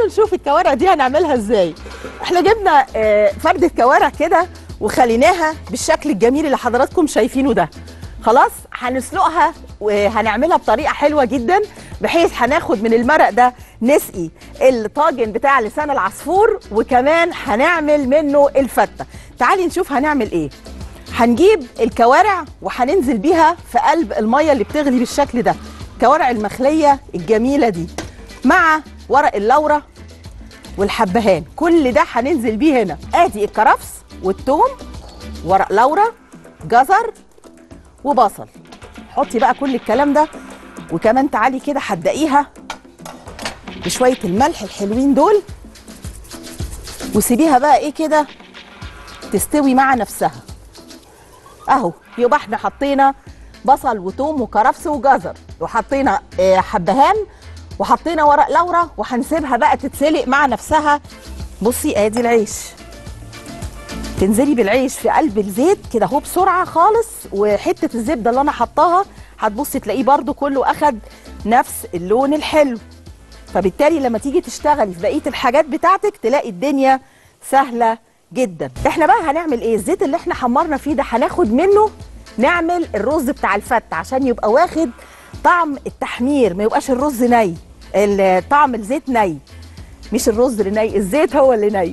نشوف الكوارع دي هنعملها ازاي احنا جبنا آه، فردة كوارع كده وخليناها بالشكل الجميل اللي حضراتكم شايفينه ده خلاص هنسلقها وهنعملها بطريقه حلوه جدا بحيث هناخد من المرق ده نسقي الطاجن بتاع لسان العصفور وكمان هنعمل منه الفته تعالي نشوف هنعمل ايه هنجيب الكوارع وهننزل بيها في قلب الميه اللي بتغلي بالشكل ده الكوارع المخليه الجميله دي مع ورق اللورة والحبهان كل ده هننزل بيه هنا ادي الكرفس والثوم ورق لورا جزر وبصل حطي بقى كل الكلام ده وكمان تعالي كده هتدقيها بشويه الملح الحلوين دول وسيبيها بقى ايه كده تستوي مع نفسها اهو يبقى احنا حطينا بصل وثوم وكرفس وجزر وحطينا آه، حبهان وحطينا ورق لورا وهنسيبها بقى تتسلق مع نفسها بصي ادي العيش تنزلي بالعيش في قلب الزيت كده اهو بسرعه خالص وحته الزبده اللي انا حطاها هتبصي تلاقيه برده كله اخد نفس اللون الحلو فبالتالي لما تيجي تشتغلي في بقيه الحاجات بتاعتك تلاقي الدنيا سهله جدا احنا بقى هنعمل ايه الزيت اللي احنا حمرنا فيه ده هناخد منه نعمل الرز بتاع الفت عشان يبقى واخد طعم التحمير ما يبقاش الرز ني ال- طعم الزيت ني مش الرز اللي ني الزيت هو اللي ني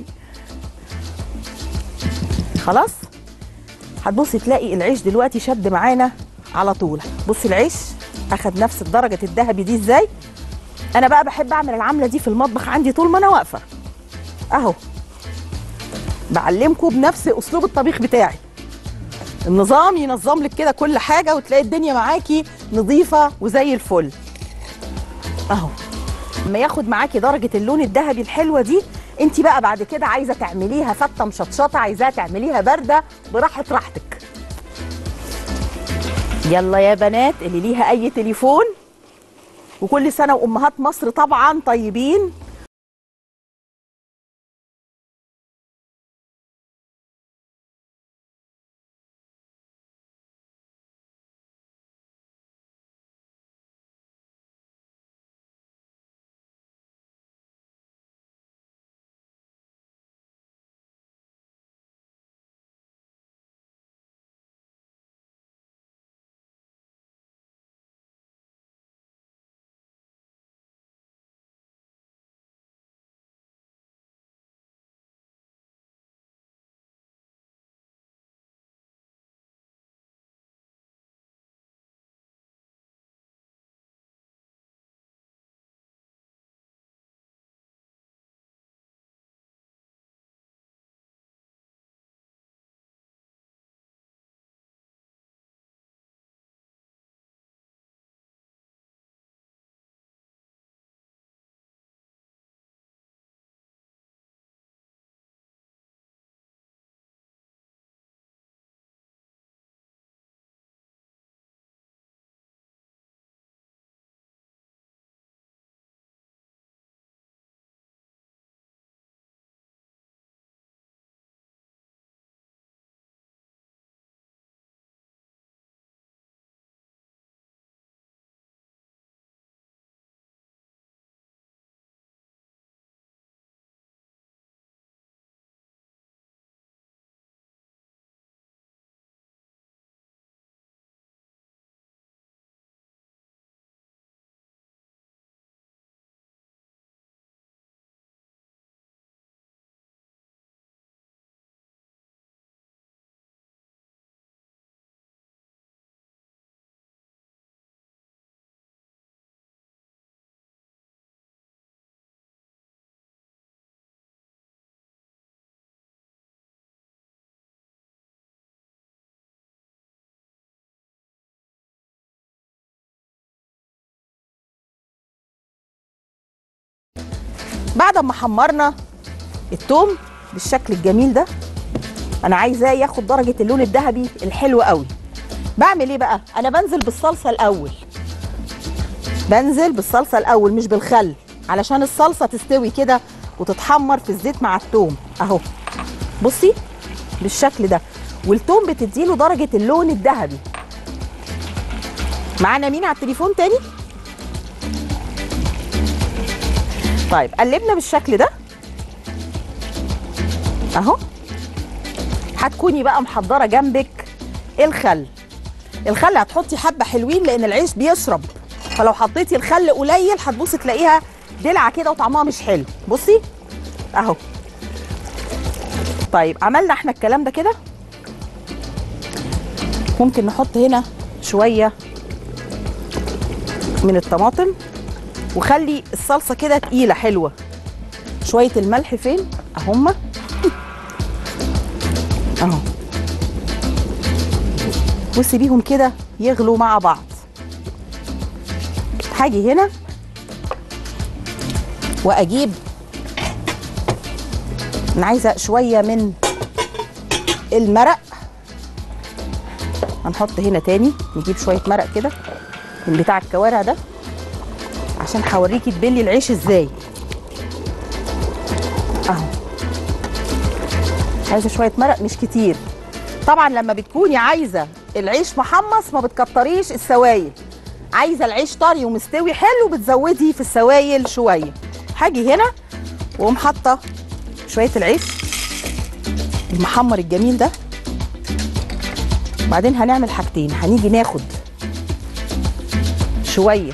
خلاص هتبصي تلاقي العيش دلوقتي شد معانا على طول بصي العيش اخد نفس الدرجه الذهبي دي ازاي انا بقى بحب اعمل العمله دي في المطبخ عندي طول ما انا واقفه اهو بعلمكم بنفس اسلوب الطبيخ بتاعي النظام ينظم لك كده كل حاجه وتلاقي الدنيا معاكي نظيفه وزي الفل اهو لما ياخد معاكي درجه اللون الذهبي الحلوه دي انت بقى بعد كده عايزه تعمليها فته مشطشطه عايزاها تعمليها بارده براحه راحتك يلا يا بنات اللي ليها اي تليفون وكل سنه وامهات مصر طبعا طيبين بعد ما حمرنا التوم بالشكل الجميل ده انا عايزاه ياخد درجه اللون الذهبي الحلو قوي بعمل ايه بقى انا بنزل بالصلصه الاول بنزل بالصلصه الاول مش بالخل علشان الصلصه تستوي كده وتتحمر في الزيت مع التوم اهو بصي بالشكل ده والتوم بتديله درجه اللون الذهبي معانا مين على التليفون تاني طيب قلبنا بالشكل ده اهو هتكوني بقى محضره جنبك الخل الخل هتحطي حبه حلوين لان العيش بيشرب فلو حطيتي الخل قليل هتبصي تلاقيها دلعه كده وطعمها مش حلو بصي اهو طيب عملنا احنا الكلام ده كده ممكن نحط هنا شويه من الطماطم وخلي الصلصه كده تقيله حلوه شويه الملح فين اهما اهو وسيبيهم كده يغلوا مع بعض هاجي هنا واجيب انا عايزه شويه من المرق هنحط هنا تاني نجيب شويه مرق كده من بتاع الكوارع ده عشان هوريكي تبلي العيش ازاي اهو عايزه شويه مرق مش كتير طبعا لما بتكوني عايزه العيش محمص ما بتكتريش السوائل عايزه العيش طري ومستوي حلو بتزودي في السوائل شويه هاجي هنا واقوم حاطه شويه العيش المحمر الجميل ده بعدين هنعمل حاجتين هنيجي ناخد شويه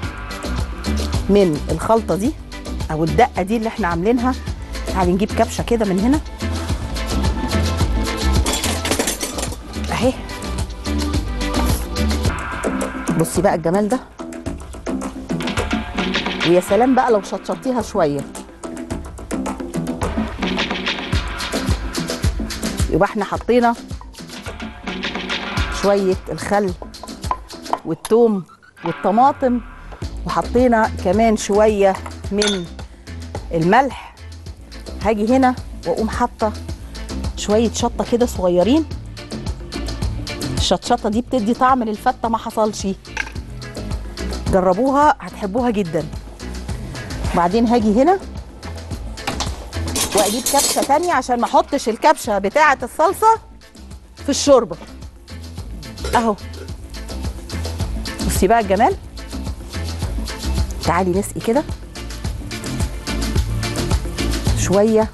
من الخلطه دي او الدقه دي اللي احنا عاملينها تعالي نجيب كبشه كده من هنا اهي بصي بقى الجمال ده ويا سلام بقى لو شطشطيها شويه يبقى احنا حطينا شويه الخل والثوم والطماطم وحطينا كمان شويه من الملح هاجي هنا واقوم حاطه شويه شطه كده صغيرين الشطشطه دي بتدي طعم للفته ما حصلش جربوها هتحبوها جدا بعدين هاجي هنا واجيب كبشه تانية عشان ما احطش الكبشه بتاعه الصلصه في الشوربه اهو بصي بقى الجمال تعالي نسقي كده شويه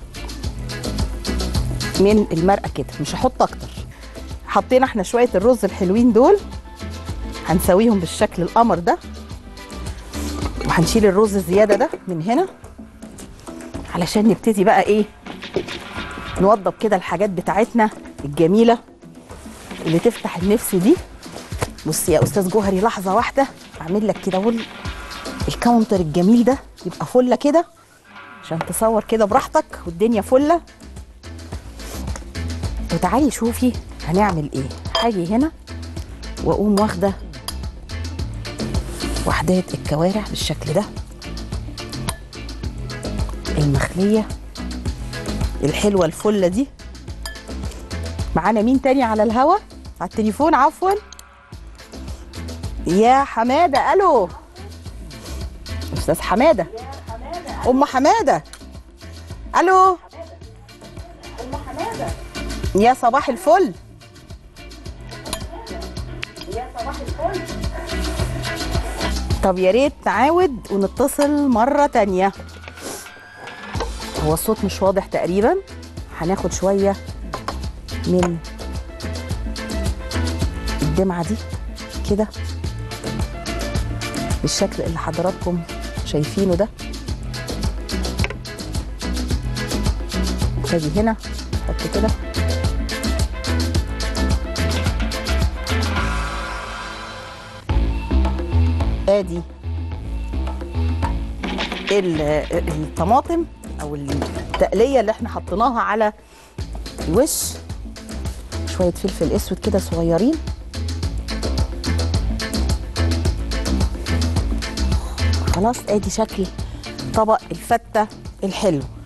من المرقه كده مش هحط اكتر حطينا احنا شويه الرز الحلوين دول هنسويهم بالشكل القمر ده وهنشيل الرز الزياده ده من هنا علشان نبتدي بقى ايه نوضب كده الحاجات بتاعتنا الجميله اللي تفتح النفس دي بصي يا استاذ جوهري لحظه واحده اعمل لك كده وال الكاونتر الجميل ده يبقى فله كده عشان تصور كده براحتك والدنيا فله وتعالي شوفي هنعمل ايه هاجي هنا واقوم واخده وحدات الكوارع بالشكل ده المخليه الحلوه الفله دي معانا مين تاني على الهوا على التليفون عفوا يا حماده الو استاذ حماده ام حماده الو ام حماده يا صباح الفل يا صباح الفل طب يا ريت نعاود ونتصل مره تانية هو الصوت مش واضح تقريبا هناخد شويه من الدمعه دي كده بالشكل اللي حضراتكم شايفينه ده باجي هنا احط كده ادي ال- الطماطم او التقليه اللي احنا حطيناها على الوش شويه فلفل اسود كده صغيرين خلاص ادي شكل طبق الفته الحلو